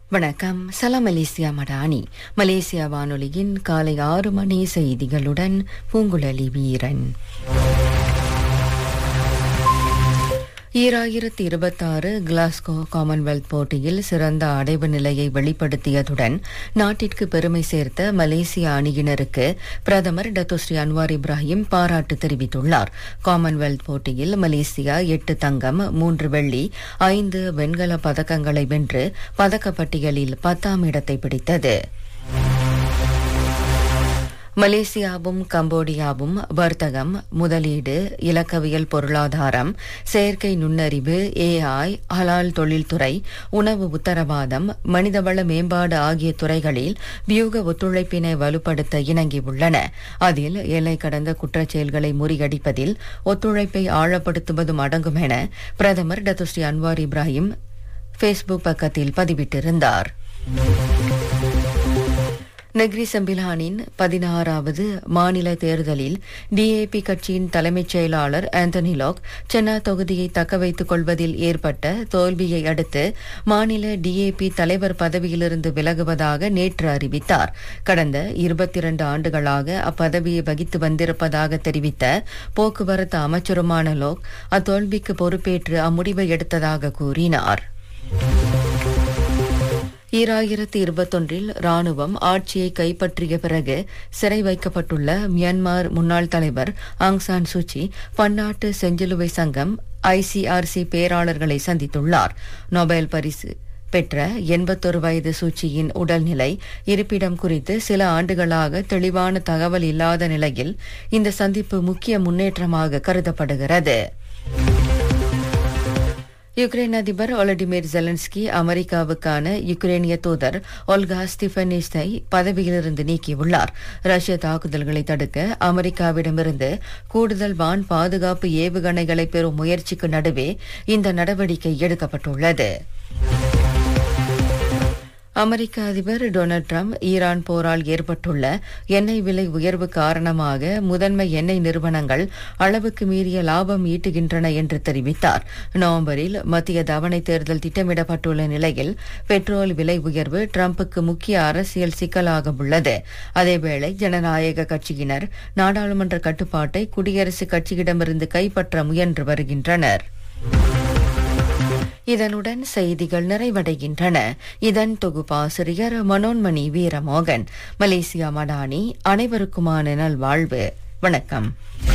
வணக்கம் சலாம் Malaysia Madani Malaysia வானொலியின் காலை ஆறு மணி செய்திகளுடன் பூங்குழலி வீரன் ஈராயிரத்தி இருபத்தாறு கிளாஸ்கோ காமன்வெல்த் போட்டியில் சிறந்த அடைவு நிலையை வெளிப்படுத்தியதுடன் நாட்டிற்கு பெருமை சேர்த்த மலேசிய அணியினருக்கு பிரதமர் டத்தோஸ்ரீ அன்வார் இப்ராஹிம் பாராட்டு தெரிவித்துள்ளார் காமன்வெல்த் போட்டியில் மலேசியா எட்டு தங்கம் மூன்று வெள்ளி ஐந்து வெண்கல பதக்கங்களை வென்று பதக்கப்பட்டியலில் பத்தாம் இடத்தை பிடித்தது மலேசியாவும் கம்போடியாவும் வர்த்தகம் முதலீடு இலக்கவியல் பொருளாதாரம் செயற்கை நுண்ணறிவு ஏஐ ஹலால் தொழில்துறை உணவு உத்தரவாதம் மனிதவள மேம்பாடு ஆகிய துறைகளில் வியூக ஒத்துழைப்பினை வலுப்படுத்த இணங்கியுள்ளன அதில் எல்லை கடந்த குற்றச்செயல்களை முறியடிப்பதில் ஒத்துழைப்பை ஆழப்படுத்துவதும் அடங்கும் என பிரதமர் டத்துஸ்ரீ அன்வார் இப்ராஹிம் ஃபேஸ்புக் பக்கத்தில் பதிவிட்டிருந்தார் நெக்ரி சம்பிலானின் பதினாறாவது மாநில தேர்தலில் டிஏபி கட்சியின் தலைமைச் செயலாளர் ஆந்தனி லாக் சென்னா தொகுதியை தக்கவைத்துக் கொள்வதில் ஏற்பட்ட தோல்வியை அடுத்து மாநில டிஏபி தலைவர் பதவியிலிருந்து விலகுவதாக நேற்று அறிவித்தார் கடந்த இருபத்தி இரண்டு ஆண்டுகளாக அப்பதவியை வகித்து வந்திருப்பதாக தெரிவித்த போக்குவரத்து அமைச்சருமான லோக் அத்தோல்விக்கு பொறுப்பேற்று அம்முடிவை எடுத்ததாக கூறினார் ஈராயிரத்தி இருபத்தொன்றில் ராணுவம் ஆட்சியை கைப்பற்றிய பிறகு சிறை வைக்கப்பட்டுள்ள மியான்மர் முன்னாள் தலைவர் ஆங் சான் சூச்சி பன்னாட்டு செஞ்சிலுவை சங்கம் ஐசிஆர்சி பேராளர்களை சந்தித்துள்ளார் நோபல் பரிசு பெற்ற எண்பத்தொரு வயது சூச்சியின் உடல்நிலை இருப்பிடம் குறித்து சில ஆண்டுகளாக தெளிவான தகவல் இல்லாத நிலையில் இந்த சந்திப்பு முக்கிய முன்னேற்றமாக கருதப்படுகிறது யுக்ரைன் அதிபர் ஒலடிமிர் ஜெலன்ஸ்கி அமெரிக்காவுக்கான யுக்ரேனிய தூதர் ஒல்கா ஸ்டிஃபனிஸ்டை பதவியிலிருந்து நீக்கியுள்ளார் ரஷ்ய தாக்குதல்களை தடுக்க அமெரிக்காவிடமிருந்து கூடுதல் வான் பாதுகாப்பு ஏவுகணைகளை பெறும் முயற்சிக்கு நடுவே இந்த நடவடிக்கை எடுக்கப்பட்டுள்ளது அமெரிக்க அதிபர் டொனால்ட் ட்ரம்ப் ஈரான் போரால் ஏற்பட்டுள்ள எண்ணெய் விலை உயர்வு காரணமாக முதன்மை எண்ணெய் நிறுவனங்கள் அளவுக்கு மீறிய லாபம் ஈட்டுகின்றன என்று தெரிவித்தார் நவம்பரில் மத்திய தவணை தேர்தல் திட்டமிடப்பட்டுள்ள நிலையில் பெட்ரோல் விலை உயர்வு ட்ரம்புக்கு முக்கிய அரசியல் சிக்கலாக உள்ளது அதேவேளை ஜனநாயக கட்சியினர் நாடாளுமன்ற கட்டுப்பாட்டை குடியரசுக் கட்சியிடமிருந்து கைப்பற்ற முயன்று வருகின்றனர் இதனுடன் செய்திகள் நிறைவடைகின்றன இதன் தொகுப்பாசிரியர் மனோன்மணி வீரமோகன் மலேசியா மடானி அனைவருக்குமான நல்வாழ்வு வணக்கம்